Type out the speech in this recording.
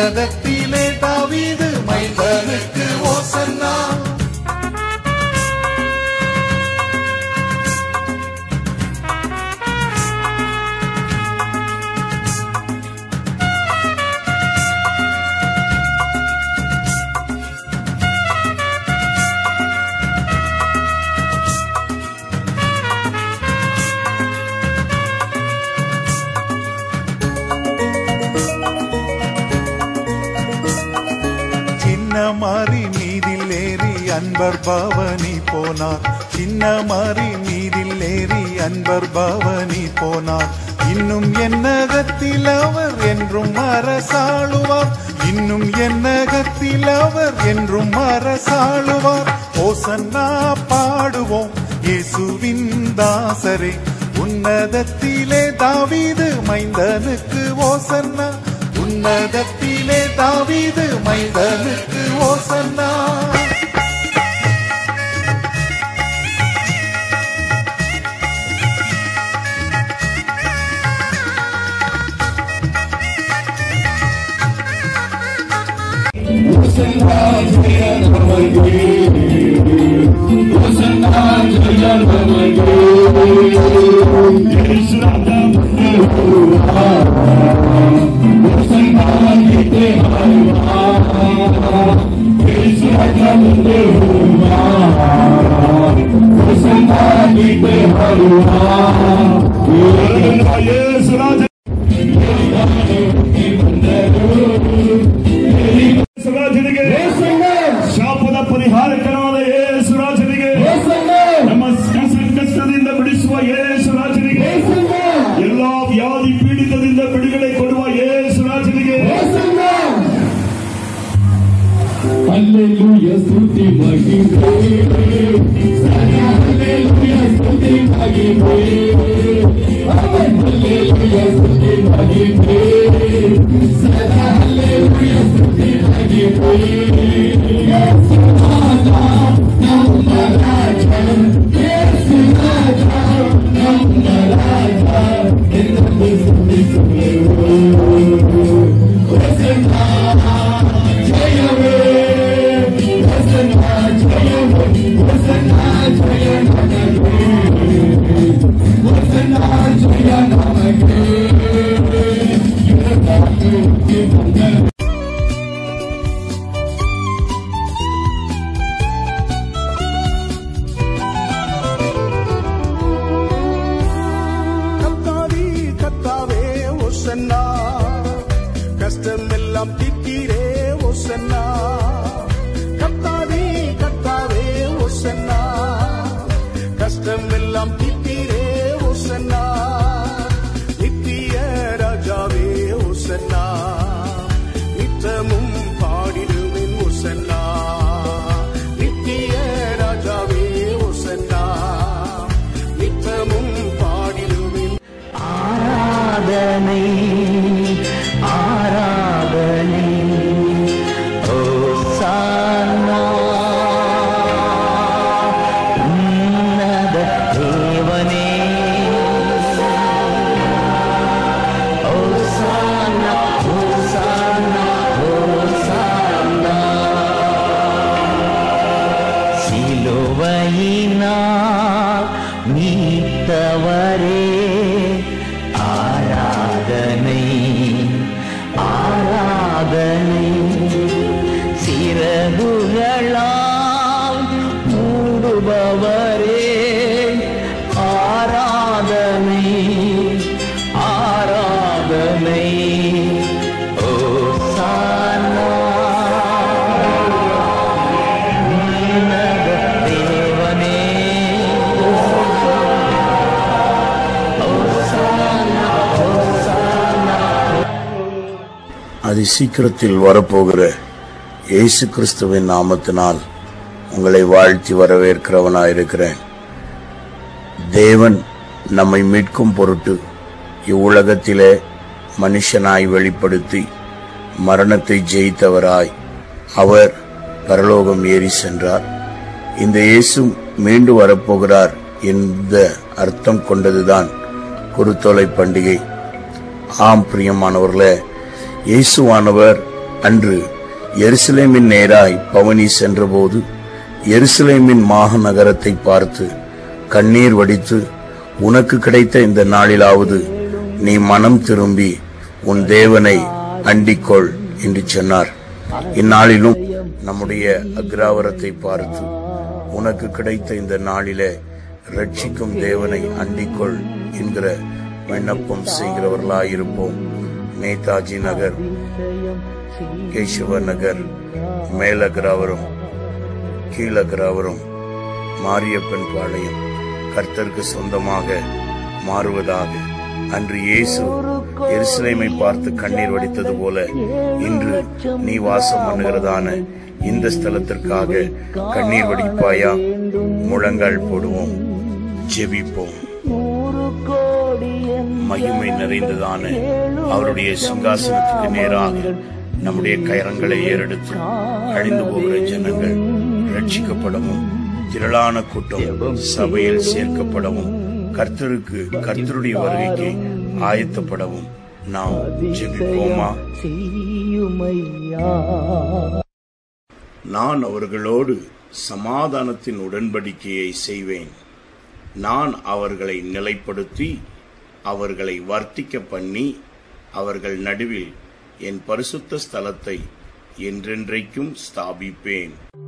உன்னதத்திலே தாவீது மைந்தனுக்கு ஓசன்னா சின்ன மாறி மீதில் ஏறி அன்பர் பவனி போனார் சின்ன மாறி மீதில் ஏறி அன்பர் பவனி போனார் இன்னும் என்னகத்தில் அவர் என்றும் அரசாளுவார் இன்னும் என்னகத்தில் அவர் என்றும் அரசாளுவார் ஓசன்னா பாடுவோம் இயேசுவின் தாசரே உன்னதத்திலே தாவீது மைந்தனுக்கு ஓசன்னா உன்னதத்திலே தாவீது மைந்தனுக்கு ஓசன்னா ಯೇಸುರಾಜನಿಗೆ ಶಾಪದ ಪರಿಹಾರಕನಾದ ಯೇಸುರಾಜನಿಗೆ ನಮ್ಮ ಸಂಕಷ್ಟದಿಂದ ಬಿಡಿಸುವ ಯೇಸುರಾಜನಿಗೆ ಎಲ್ಲಾ ವ್ಯಾಧಿ ಪೀಡಿತದಿಂದ ಬಿಡುಗಡೆ ಕೊಡುವ ಯೇಸುರಾಜನಿಗೆ Hallelujah, ಸ್ತುತಿ ಮಹಿಮೆ. Hallelujah, ಸ್ತುತಿ ಮಹಿಮೆ. Hallelujah, ಸ್ತುತಿ ಮಹಿಮೆ. ಸದಾ Hallelujah, ಸ್ತುತಿ ಮಹಿಮೆ. ಯೇಸು ರಾಜ, ನಮ್ಮ ರಾಜ. ಯೇಸು ರಾಜ, ನಮ್ಮ ರಾಜ. ಎಂದು ಸ್ತುತಿಸುವೆವು. ಹೊಸನಾ ಜಯವೇ ಹೊಸನಾ ಜಯವೇ ಹೊಸನಾ ಜಯ ನಮಗೆ ಹೊಸನಾ ಜಯ ನಮಗೆ கத்தாதி கத்தாவே ஒசன்னா கஷ்டம் எல்லாம் தீக்கிறே ஒசன்னா கத்தாதி கத்தாவே ஒசன்னா கஷ்டம் எல்லாம் தீக்கிறே ஒசன்னா நித்திய ராஜாவே ஒசன்னா நித்தமும் பாடிடுவேன் ஒசன்னா நித்திய ராஜாவே ஒசன்னா நித்தமும் பாடிடுவேன் ஆராதனை ஆராதனை ஓசானா உன்னத தேவனே ஓசானா ஓசானா ஓசானா சிலுவையினால் மீட்டவரே ஆராதனை ஆராதனை சிறகுகளால் மூடுபவரே ஆராதனை ஆராதனை ஓ சானா உன்னத தேவனே ஓசானா ஓசானா அதி சீக்கிரத்தில் வரப்போகிற இயேசு கிறிஸ்துவின் நாமத்தினால் உங்களை வாழ்த்தி வரவேற்கிறவனாயிருக்கிறேன் தேவன் நம்மை மீட்கும் பொருட்டு இவ்வுலகத்திலே மனுஷனாய் வெளிப்படுத்தி மரணத்தை ஜெயித்தவராய் அவர் பரலோகம் ஏறி சென்றார் இந்த இயேசு மீண்டு வரப்போகிறார் என்ற அர்த்தம் கொண்டதுதான் குருத்தோலை பண்டிகை ஆம் பிரியமானவர்களே இயேசுவானவர் அன்று எருசலேமின் நேராய் பவனி சென்றபோது எருசலேமின் மாநகரத்தை பார்த்து கண்ணீர் வடித்து உனக்கு கிடைத்த இந்த நாளிலாவது நீ மனம் திரும்பி உன் தேவனை அண்டிக்கொள் என்று சொன்னார் இந்நாளிலும் நம்முடைய அக்ராவரத்தை பார்த்து உனக்கு கிடைத்த இந்த நாளிலே ரட்சிக்கும் தேவனை அண்டிக்கொள் என்கிற விண்ணப்பம் செய்கிறவர்களாயிருப்போம் நேதாஜி நகர் கேசவ நகர் மேலகிராவரம் கீழகிராவரம் மாரியப்பன் பாளையம் கர்த்தருக்கு சொந்தமாக மாறுவதாக அன்று இயேசு எருசலேமை பார்த்து கண்ணீர் வடித்தது போல இன்று நீ வாசம் பண்ணுகிறதான இந்த ஸ்தலத்திற்காக கண்ணீர் வடிப்பாயா முழங்கால் போடுவோம் ஜெபிப்போம் மகிமை நிறைந்ததான அவருடைய சிங்காசனத்துக்கு நேராக நம்முடைய கயரங்களை ஏறெடுத்து அழிந்து போகிற ஜனங்கள் ரட்சிக்கப்படவும் திரளான கூட்டம் சபையில் சேர்க்கப்படவும் கர்த்தருக்கு கர்த்தருடைய வருகைக்கு ஆயத்தப்படவும் நாம் ஜெபிப்போமா நான் அவர்களோடு சமாதானத்தின் உடன்படிக்கையை செய்வேன் நான் அவர்களை நிலைப்படுத்தி அவர்களை வர்த்திக்க பண்ணி அவர்கள் நடுவில் என் பரிசுத்த ஸ்தலத்தை என்றென்றைக்கும் ஸ்தாபிப்பேன்